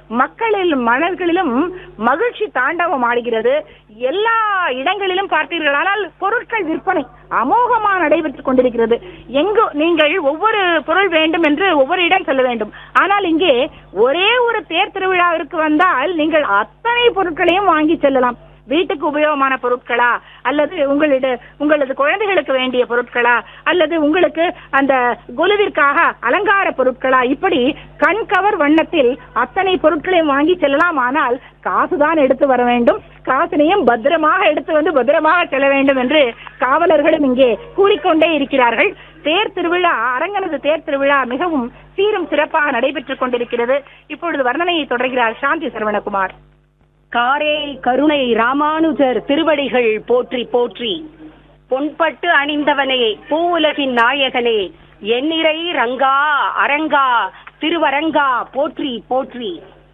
மக்களில் மனங்களிலும் மகிழ்ச்சி தாண்டவம் ஆடுகிறது எல்லா இடங்களிலும் பார்த்தீர்களானால் பொருட்கள் விற்பனை அமோகமா நடைபெற்றுக் கொண்டிருக்கிறது எங்கு நீங்கள் ஒவ்வொரு பொருள் வேண்டும் என்று ஒவ்வொரு இடம் சொல்ல வேண்டும் ஆனால் இங்கே ஒரே ஒரு தேர் திருவிழாவிற்கு வந்தால் நீங்கள் அத்தனை பொருட்களையும் வாங்கி செல்லலாம் வீட்டுக்கு உபயோகமான பொருட்களா அல்லது உங்களிட உங்களது குழந்தைகளுக்கு வேண்டிய பொருட்களா அல்லது உங்களுக்கு அந்த குலுவிற்காக அலங்கார பொருட்களா இப்படி கண்கவர் வண்ணத்தில் அத்தனை பொருட்களையும் வாங்கி செல்லலாம் ஆனால் காசுதான் எடுத்து வர வேண்டும் காசினையும் பத்திரமாக எடுத்து வந்து பத்திரமாக செல்ல வேண்டும் என்று காவலர்களும் இங்கே கூறிக்கொண்டே இருக்கிறார்கள் தேர் திருவிழா அரங்கனது தேர் திருவிழா மிகவும் சீரும் சிறப்பாக நடைபெற்றுக் கொண்டிருக்கிறது இப்பொழுது வர்ணனையை தொடர்கிறார் சாந்தி சரவணகுமார் காரே கருணை ராமானுஜர் திருவடிகள் போற்றி போற்றி பொன்பட்டு அணிந்தவனே பூவுலகின் நாயகனே எண்ணிறை ரங்கா அரங்கா திருவரங்கா போற்றி போற்றி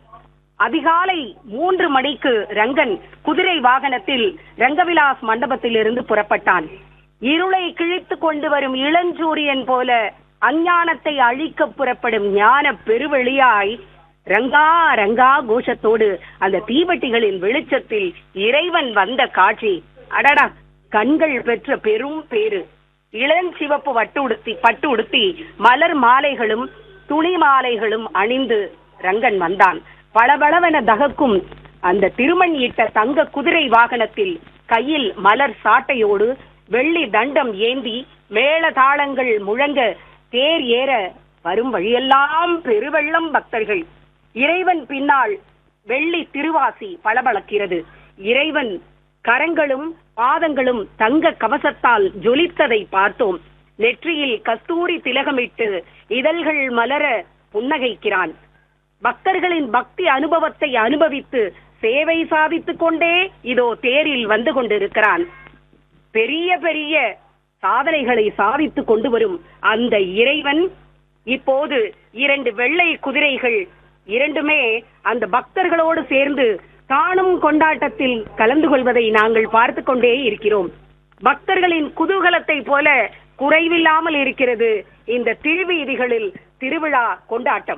அதிகாலை மூன்று மணிக்கு ரங்கன் குதிரை வாகனத்தில் ரங்கவிலாஸ் மண்டபத்திலிருந்து புறப்பட்டான் இருளை கிழித்து கொண்டு வரும் இளஞ்சூரியன் போல அஞ்ஞானத்தை அழிக்க புறப்படும் ஞான பெருவெளியாய் ரங்கா ரங்கா கோஷத்தோடு அந்த தீவட்டிகளின் வெளிச்சத்தில் இறைவன் வந்த காட்சி அடடா கண்கள் பெற்ற பெரும் பேரு இளஞ்சிவப்பு வட்டு உடுத்தி பட்டு உடுத்தி மலர் மாலைகளும் துணி மாலைகளும் அணிந்து ரங்கன் வந்தான் பளபளவென தகக்கும் அந்த திருமண் இட்ட தங்க குதிரை வாகனத்தில் கையில் மலர் சாட்டையோடு வெள்ளி தண்டம் ஏந்தி மேள தாளங்கள் முழங்க தேர் ஏற வரும் வழியெல்லாம் பெருவெள்ளம் பக்தர்கள் இறைவன் பின்னால் வெள்ளி திருவாசி பளபளக்கிறது இறைவன் கரங்களும் பாதங்களும் தங்க கவசத்தால் ஜொலித்ததை பார்த்தோம் நெற்றியில் கஸ்தூரி திலகமிட்டு இதழ்கள் மலர புன்னகைக்கிறான் பக்தர்களின் பக்தி அனுபவத்தை அனுபவித்து சேவை சாதித்துக் கொண்டே இதோ தேரில் வந்து கொண்டிருக்கிறான் பெரிய பெரிய சாதனைகளை சாதித்துக் கொண்டு வரும் அந்த இறைவன் இப்போது இரண்டு வெள்ளை குதிரைகள் இரண்டுமே அந்த பக்தர்களோடு சேர்ந்து காணும் கொண்டாட்டத்தில் கலந்து கொள்வதை நாங்கள் பார்த்து கொண்டே இருக்கிறோம் பக்தர்களின் குதூகலத்தை போல குறைவில்லாமல் இருக்கிறது இந்த திருவீதிகளில் திருவிழா கொண்டாட்டம்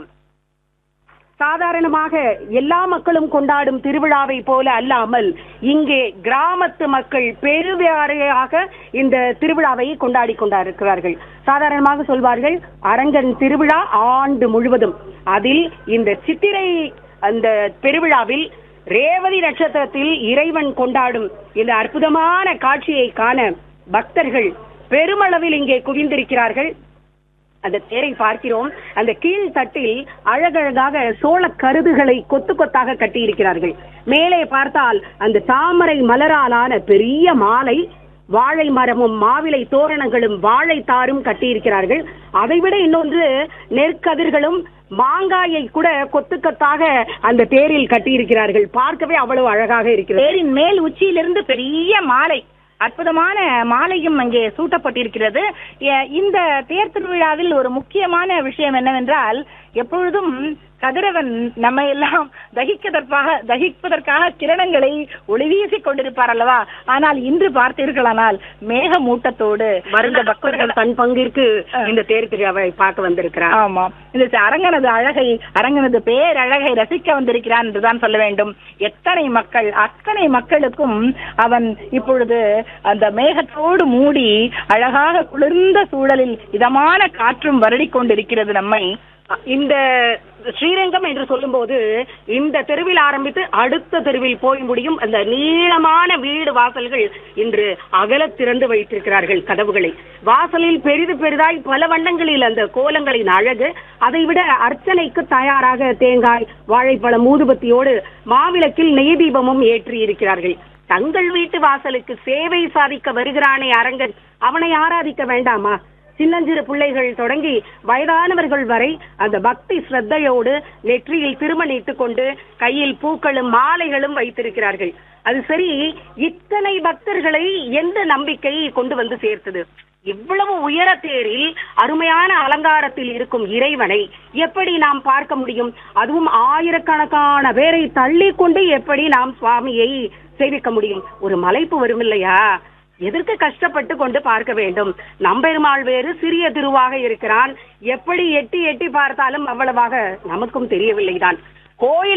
சாதாரணமாக எல்லா மக்களும் கொண்டாடும் திருவிழாவை போல அல்லாமல் இங்கே கிராமத்து மக்கள் பெருவாரியாக இந்த திருவிழாவை கொண்டாடி கொண்டிருக்கிறார்கள் சாதாரணமாக சொல்வார்கள் அரங்கன் திருவிழா ஆண்டு முழுவதும் அதில் இந்த சித்திரை அந்த பெருவிழாவில் ரேவதி நட்சத்திரத்தில் இறைவன் கொண்டாடும் இந்த அற்புதமான காட்சியை காண பக்தர்கள் பெருமளவில் இங்கே குவிந்திருக்கிறார்கள் அந்த தேரை பார்க்கிறோம் அந்த கீழ் தட்டில் அழகழகாக சோள கருதுகளை கொத்து கொத்தாக கட்டியிருக்கிறார்கள் மேலே பார்த்தால் அந்த தாமரை மலராலான பெரிய மாலை வாழை மரமும் மாவிலை தோரணங்களும் வாழை தாரும் கட்டியிருக்கிறார்கள் அதைவிட இன்னொன்று நெற்கதிர்களும் மாங்காயை கூட கொத்து கொத்தாக அந்த தேரில் கட்டியிருக்கிறார்கள் பார்க்கவே அவ்வளவு அழகாக இருக்கிறது தேரின் மேல் உச்சியிலிருந்து பெரிய மாலை அற்புதமான மாலையும் அங்கே சூட்டப்பட்டிருக்கிறது எ- இந்த தேர் திருவிழாவில் ஒரு முக்கியமான விஷயம் என்னவென்றால் எப்பொழுதும் கதிரவன் நம்ம எல்லாம் தகிக்கதற்காக தகிப்பதற்காக கிரணங்களை ஒளிவீசிக் கொண்டிருப்பார் அல்லவா ஆனால் இன்று பார்த்தீர்களானால் மேகமூட்டத்தோடு வருந்த பக்தர்கள் தன் பங்கிற்கு இந்த தேர் திருவிழாவை பார்க்க வந்திருக்கிறார் ஆமா இந்த அரங்கனது அழகை அரங்கனது பேரழகை ரசிக்க வந்திருக்கிறான் என்றுதான் சொல்ல வேண்டும் எத்தனை மக்கள் அத்தனை மக்களுக்கும் அவன் இப்பொழுது அந்த மேகத்தோடு மூடி அழகாக குளிர்ந்த சூழலில் இதமான காற்றும் வருடிக் கொண்டிருக்கிறது நம்மை இந்த ஸ்ரீரங்கம் என்று சொல்லும்போது இந்த தெருவில் ஆரம்பித்து அடுத்த தெருவில் போய் முடியும் அந்த நீளமான வீடு வாசல்கள் இன்று அகல திறந்து வைத்திருக்கிறார்கள் கதவுகளை வாசலில் பெரிது பெரிதாய் பல வண்ணங்களில் அந்த கோலங்களின் அழகு அதைவிட அர்ச்சனைக்கு தயாராக தேங்காய் வாழைப்பழம் ஊதுபத்தியோடு மாவிளக்கில் நெய் தீபமும் ஏற்றி இருக்கிறார்கள் தங்கள் வீட்டு வாசலுக்கு சேவை சாதிக்க வருகிறானே அரங்கன் அவனை ஆராதிக்க வேண்டாமா சின்னஞ்சிறு பிள்ளைகள் தொடங்கி வயதானவர்கள் வரை அந்த பக்தி ஸ்ரத்தையோடு நெற்றியில் திருமணிட்டுக் கொண்டு கையில் பூக்களும் மாலைகளும் வைத்திருக்கிறார்கள் அது சரி இத்தனை பக்தர்களை எந்த நம்பிக்கை கொண்டு வந்து சேர்த்தது இவ்வளவு உயர தேரில் அருமையான அலங்காரத்தில் இருக்கும் இறைவனை எப்படி நாம் பார்க்க முடியும் அதுவும் ஆயிரக்கணக்கான பேரை தள்ளி கொண்டு எப்படி நாம் சுவாமியை சேவிக்க முடியும் ஒரு மலைப்பு வரும் இல்லையா எதற்கு கஷ்டப்பட்டு கொண்டு பார்க்க வேண்டும் நம்பெருமாள் வேறு சிறிய திருவாக இருக்கிறான் எப்படி எட்டி எட்டி பார்த்தாலும் அவ்வளவாக நமக்கும் தெரியவில்லைதான் கோயில்